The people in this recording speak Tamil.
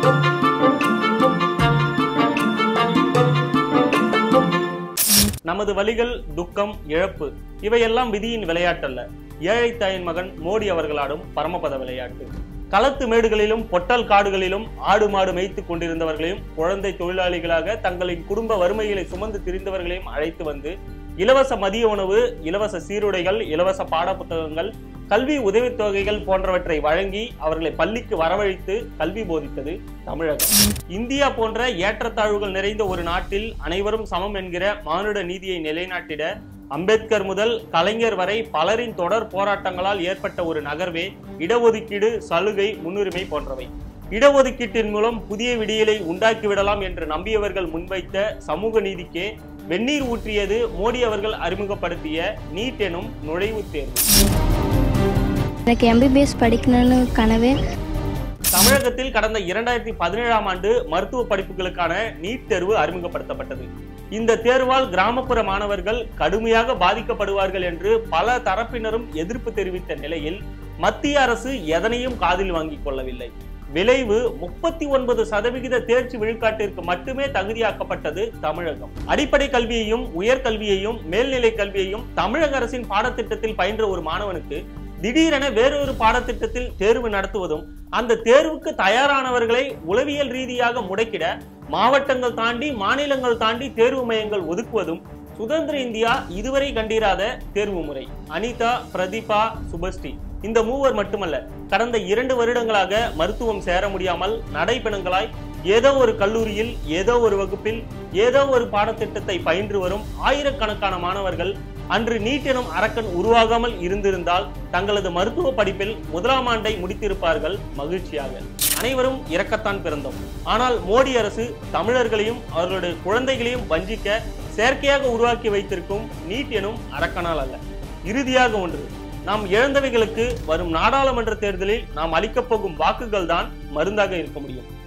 நமது வலிகள் துக்கம் இழப்பு இவையெல்லாம் விதியின் விளையாட்டல்ல ஏழை தாயின் மகன் மோடி அவர்களாடும் பரமபத விளையாட்டு களத்து மேடுகளிலும் பொட்டல் காடுகளிலும் ஆடு மாடு மேய்த்துக் கொண்டிருந்தவர்களையும் குழந்தை தொழிலாளிகளாக தங்களின் குடும்ப வறுமைகளை சுமந்து திரிந்தவர்களையும் அழைத்து வந்து இலவச மதிய உணவு இலவச சீருடைகள் இலவச பாடப்புத்தகங்கள் கல்வி உதவித்தொகைகள் போன்றவற்றை வழங்கி அவர்களை பள்ளிக்கு வரவழைத்து கல்வி போதித்தது தமிழகம் இந்தியா போன்ற ஏற்றத்தாழ்வுகள் நிறைந்த ஒரு நாட்டில் அனைவரும் சமம் என்கிற மானுட நீதியை நிலைநாட்டிட அம்பேத்கர் முதல் கலைஞர் வரை பலரின் தொடர் போராட்டங்களால் ஏற்பட்ட ஒரு நகர்வே இடஒதுக்கீடு சலுகை முன்னுரிமை போன்றவை இடஒதுக்கீட்டின் மூலம் புதிய விடியலை உண்டாக்கிவிடலாம் என்று நம்பியவர்கள் முன்வைத்த சமூக நீதிக்கே வெந்நீர் ஊற்றியது மோடி அவர்கள் அறிமுகப்படுத்திய நீட் எனும் நுழைவுத் தேர்வு எனக்கு எம்பிபிஎஸ் படிக்கணும்னு கனவு தமிழகத்தில் கடந்த இரண்டாயிரத்தி பதினேழாம் ஆண்டு மருத்துவ படிப்புகளுக்கான நீட் தேர்வு அறிமுகப்படுத்தப்பட்டது இந்த தேர்வால் கிராமப்புற மாணவர்கள் கடுமையாக பாதிக்கப்படுவார்கள் என்று பல தரப்பினரும் எதிர்ப்பு தெரிவித்த நிலையில் மத்திய அரசு எதனையும் காதில் வாங்கிக் கொள்ளவில்லை விளைவு முப்பத்தி ஒன்பது சதவிகித தேர்ச்சி விழுக்காட்டிற்கு மட்டுமே தகுதியாக்கப்பட்டது தமிழகம் அடிப்படை கல்வியையும் உயர்கல்வியையும் மேல்நிலை கல்வியையும் தமிழக அரசின் பாடத்திட்டத்தில் பயின்ற ஒரு மாணவனுக்கு திடீரென வேறொரு பாடத்திட்டத்தில் தேர்வு நடத்துவதும் அந்த தேர்வுக்கு தயாரானவர்களை உளவியல் ரீதியாக முடக்கிட மாவட்டங்கள் தாண்டி மாநிலங்கள் தாண்டி தேர்வு மையங்கள் ஒதுக்குவதும் சுதந்திர இந்தியா இதுவரை கண்டிராத தேர்வு முறை அனிதா பிரதீபா சுபஸ்ரீ இந்த மூவர் மட்டுமல்ல கடந்த இரண்டு வருடங்களாக மருத்துவம் சேர முடியாமல் நடைபெணங்களாய் ஏதோ ஒரு கல்லூரியில் ஏதோ ஒரு வகுப்பில் ஏதோ ஒரு பாடத்திட்டத்தை பயின்று வரும் ஆயிரக்கணக்கான மாணவர்கள் அன்று நீட் எனும் அரக்கன் உருவாகாமல் இருந்திருந்தால் தங்களது மருத்துவ படிப்பில் முதலாம் ஆண்டை முடித்திருப்பார்கள் மகிழ்ச்சியாக அனைவரும் இறக்கத்தான் பிறந்தோம் ஆனால் மோடி அரசு தமிழர்களையும் அவர்களுடைய குழந்தைகளையும் வஞ்சிக்க செயற்கையாக உருவாக்கி வைத்திருக்கும் நீட் எனும் அரக்கனால் அல்ல இறுதியாக ஒன்று நாம் இழந்தவைகளுக்கு வரும் நாடாளுமன்ற தேர்தலில் நாம் அளிக்கப் போகும் வாக்குகள் தான் மருந்தாக இருக்க முடியும்